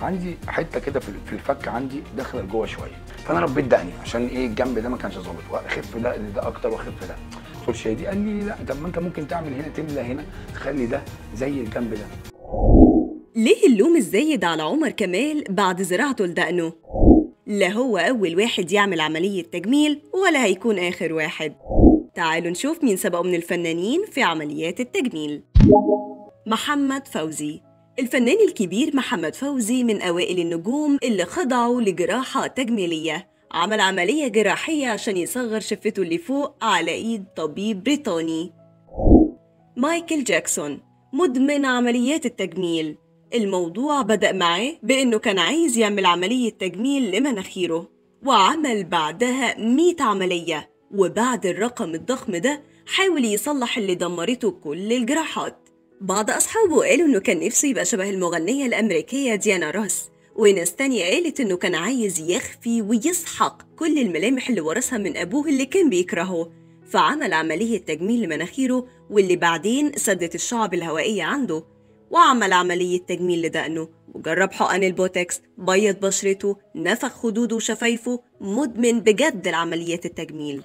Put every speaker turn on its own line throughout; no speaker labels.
عندي حته كده في في الفك عندي داخله لجوه شويه فانا ربيت دقني عشان ايه الجنب ده ما كانش ظابط واخف ده ده اكتر واخف ده قلت له دي قال لي لا طب ما انت ممكن تعمل هنا تملى هنا تخلي ده زي الجنب ده
ليه اللوم الزايد على عمر كمال بعد زراعته لدقنه؟ لا هو أول واحد يعمل عملية تجميل ولا هيكون آخر واحد تعالوا نشوف مين سبقه من الفنانين في عمليات التجميل محمد فوزي الفنان الكبير محمد فوزي من أوائل النجوم اللي خضعوا لجراحة تجميلية عمل عملية جراحية عشان يصغر شفته اللي فوق على إيد طبيب بريطاني مايكل جاكسون مدمن عمليات التجميل الموضوع بدأ معاه بإنه كان عايز يعمل عملية تجميل لمناخيره وعمل بعدها 100 عملية وبعد الرقم الضخم ده حاول يصلح اللي دمرته كل الجراحات بعض أصحابه قالوا إنه كان نفسه يبقى شبه المغنية الأمريكية ديانا روس وناس تانية قالت إنه كان عايز يخفي ويسحق كل الملامح اللي ورثها من أبوه اللي كان بيكرهه فعمل عملية تجميل لمناخيره واللي بعدين سدت الشعب الهوائية عنده وعمل عملية تجميل لدقنه وجرب حقن البوتكس بيض بشرته نفخ خدوده وشفايفه مدمن بجد العمليات التجميل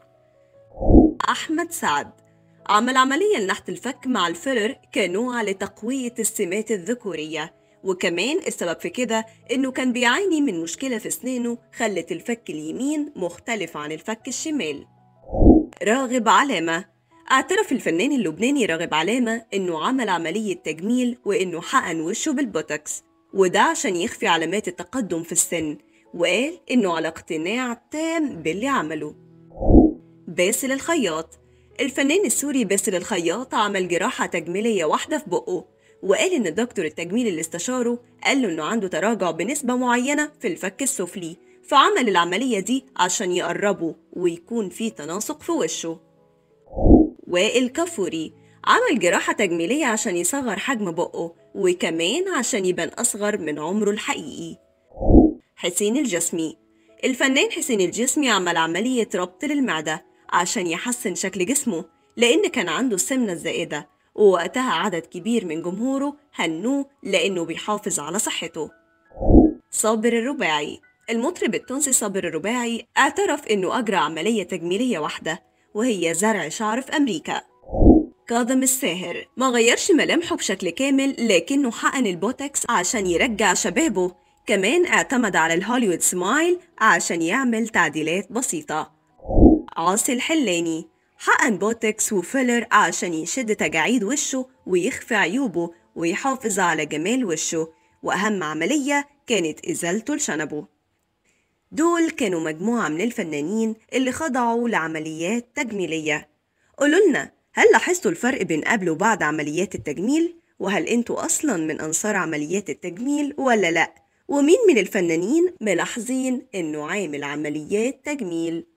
أحمد سعد عمل عملية لنحت الفك مع الفيلر كنوع لتقوية السمات الذكورية وكمان السبب في كده إنه كان بيعاني من مشكلة في أسنانه خلت الفك اليمين مختلف عن الفك الشمال راغب علامة اعترف الفنان اللبناني راغب علامة إنه عمل عملية تجميل وإنه حقن وشه بالبوتوكس وده عشان يخفي علامات التقدم في السن وقال إنه على اقتناع تام باللي عمله باسل الخياط الفنان السوري باسل الخياط عمل جراحة تجميلية واحدة في بقه وقال إن دكتور التجميل اللي استشاره قال له إنه عنده تراجع بنسبة معينة في الفك السفلي فعمل العملية دي عشان يقربه ويكون في تناسق في وشه وائل كفوري عمل جراحة تجميلية عشان يصغر حجم بقه وكمان عشان يبان أصغر من عمره الحقيقي حسين الجسمي الفنان حسين الجسمي عمل عملية ربط للمعدة عشان يحسن شكل جسمه لأن كان عنده السمنة الزائدة ووقتها عدد كبير من جمهوره هنوه لأنه بيحافظ على صحته صابر الرباعي المطرب التونسي صابر الرباعي اعترف إنه أجرى عملية تجميلية واحدة وهي زرع شعر في أمريكا كاظم الساهر ما غيرش ملامحه بشكل كامل لكنه حقن البوتكس عشان يرجع شبابه كمان اعتمد على الهوليوود سمايل عشان يعمل تعديلات بسيطة عاصي الحلاني حقن بوتكس وفيلر عشان يشد تجاعيد وشه ويخفي عيوبه ويحافظ على جمال وشه وأهم عملية كانت إزالته لشنبه دول كانوا مجموعة من الفنانين اللي خضعوا لعمليات تجميلية قولوا لنا هل لاحظتوا الفرق بين قبل وبعد عمليات التجميل؟ وهل انتوا أصلا من أنصار عمليات التجميل ولا لأ؟ ومين من الفنانين ملاحظين إنه عامل عمليات تجميل؟